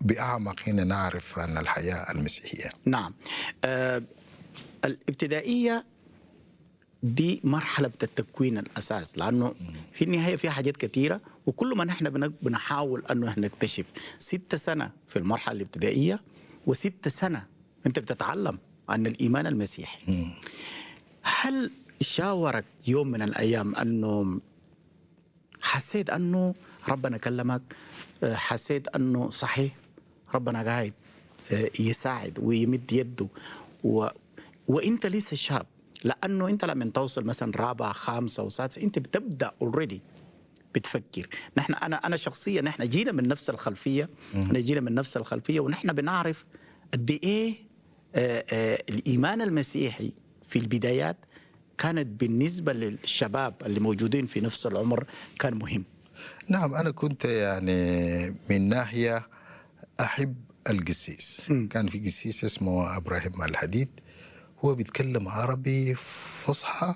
بأعمق هنا نعرف أن الحياة المسيحية نعم آه الابتدائية دي مرحلة التكوين الأساس لأنه في النهاية في حاجات كثيرة وكل ما نحن بن- بنحاول أنه نكتشف ستة سنة في المرحلة الابتدائية وستة سنة أنت بتتعلم عن الإيمان المسيحي هل شاورك يوم من الأيام أنه حسيت أنه ربنا كلمك آه، حسيت أنه صحيح ربنا قاعد آه، يساعد ويمد يده و... وانت لسه شاب لانه انت لما توصل مثلا رابعه خامسه وسادسه انت بتبدا اوريدي بتفكر نحن انا انا شخصيا نحن جينا من نفس الخلفيه احنا جينا من نفس الخلفيه ونحن بنعرف قد ايه آه، آه، الايمان المسيحي في البدايات كانت بالنسبه للشباب اللي موجودين في نفس العمر كان مهم نعم أنا كنت يعني من ناحية أحب القسيس كان في قسيس اسمه إبراهيم الحديد هو بيتكلم عربي فصحى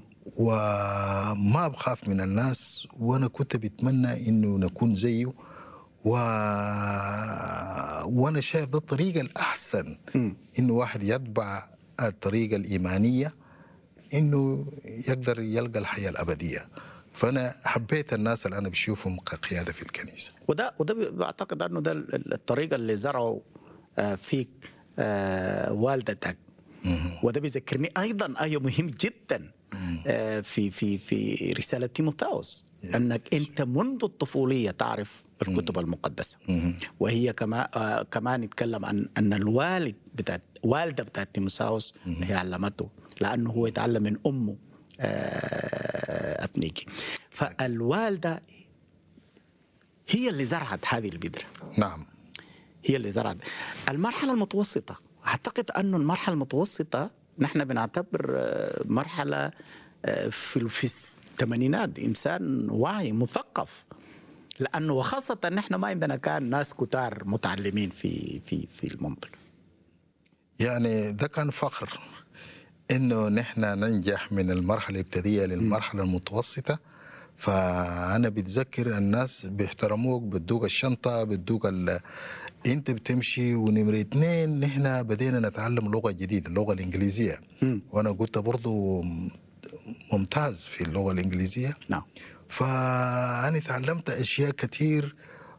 وما بخاف من الناس وأنا كنت بتمنى إنه نكون زيه و... وأنا شايف ده الطريقة الأحسن إنه واحد يتبع الطريقة الإيمانية انه يقدر يلقى الحياه الابديه فانا حبيت الناس اللي انا بشوفهم كقياده في الكنيسه وده وده ب- بعتقد انه ده ال- ال- الطريقه اللي زرعوا آه، فيك آه، والدتك وده بيذكرني ايضا ايه مهم جدا آه، في في في رساله تيموثاوس انك انت منذ الطفوليه تعرف الكتب المقدسه وهي كما آه، كمان يتكلم عن ان الوالد بتاعت والده بتاعت تيموثاوس هي علمته لانه هو يتعلم من امه آه، افنيكي فالوالده هي اللي زرعت هذه البذره نعم هي اللي زرعت المرحله المتوسطه اعتقد انه المرحله المتوسطه نحن بنعتبر آه، مرحله آه، في في الثمانينات انسان واعي مثقف لانه وخاصه نحن ما عندنا كان ناس كتار متعلمين في في في المنطقه يعني ده كان فخر انه نحن ننجح من المرحله الابتدائيه للمرحله المتوسطه فانا بتذكر الناس بيحترموك بدوك الشنطه بدوك ال... انت بتمشي ونمرة اثنين نحن بدينا نتعلم لغه جديده اللغه الانجليزيه وانا كنت برضو ممتاز في اللغه الانجليزيه نعم فأنا تعلمت أشياء كتير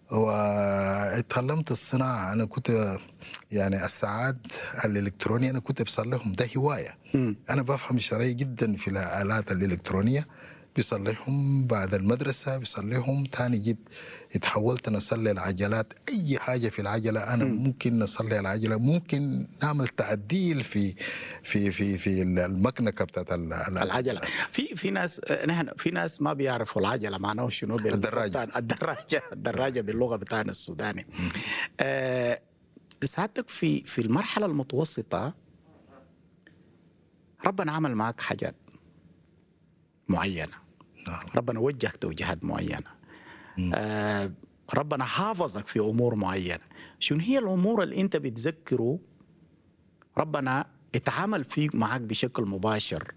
وتعلمت الصناعة أنا كنت يعني الساعات الإلكترونية أنا كنت بصلحهم ده هواية أنا بفهم شرعي جدا في الآلات الإلكترونية بصلحهم بعد المدرسة بصلحهم تاني جيت اتحولت أنا أصلي العجلات أي حاجة في العجلة أنا ممكن نصلي العجلة ممكن نعمل تعديل في في في في المكنكة بتاعت ال- ال- العجله في في ناس آه، نحن في ناس ما بيعرفوا العجله معناه شنو باللغة الدراجة. بتاعنا- الدراجه الدراجه باللغه بتاعنا السوداني آه، سعادتك في في المرحله المتوسطه ربنا عمل معك حاجات معينه نعم. ربنا وجهك توجيهات معينه آه ربنا حافظك في امور معينه شنو هي الامور اللي انت بتذكره ربنا اتعامل فيك معك بشكل مباشر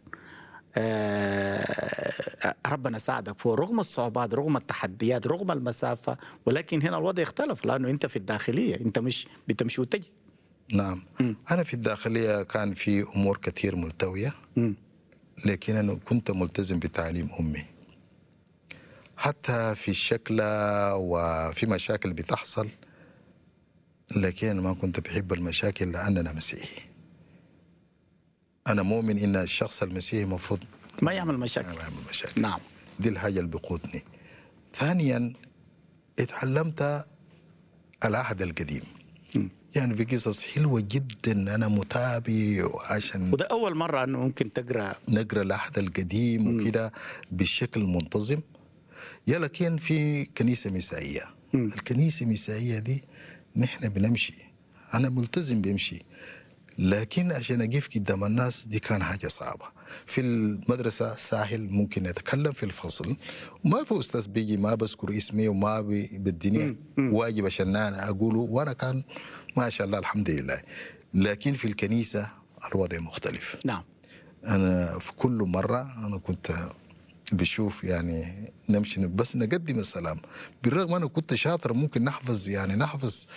آه، ربنا ساعدك فوق رغم الصعوبات رغم التحديات رغم المسافة ولكن هنا الوضع يختلف لأنه أنت في الداخلية أنت مش بتمشي وتجي نعم أنا في الداخلية كان في أمور كثير ملتوية لكن أنا كنت ملتزم بتعليم أمي حتى في الشكلة وفي مشاكل بتحصل لكن أنا ما كنت بحب المشاكل لأننا مسيحي أنا مؤمن إن الشخص المسيحي المفروض ما يعمل مشاكل ما يعمل مشاكل نعم دي الحاجة اللي بقودني ثانيا اتعلمت العهد القديم يعني في قصص حلوة جدا أنا متابع عشان وده أول مرة أنه ممكن تقرأ نقرا العهد القديم وكده بشكل منتظم يا لكن في كنيسه مسائيه الكنيسه المسائيه دي نحن بنمشي انا ملتزم بمشي لكن عشان اقف قدام الناس دي كان حاجه صعبه في المدرسه ساحل ممكن اتكلم في الفصل وما في استاذ بيجي ما بذكر اسمي وما بي- بديني واجب عشان انا اقوله وانا كان ما شاء الله الحمد لله لكن في الكنيسه الوضع مختلف نعم انا في كل مره انا كنت بشوف يعني نمشي بس نقدم السلام بالرغم انا كنت شاطر ممكن نحفظ يعني نحفظ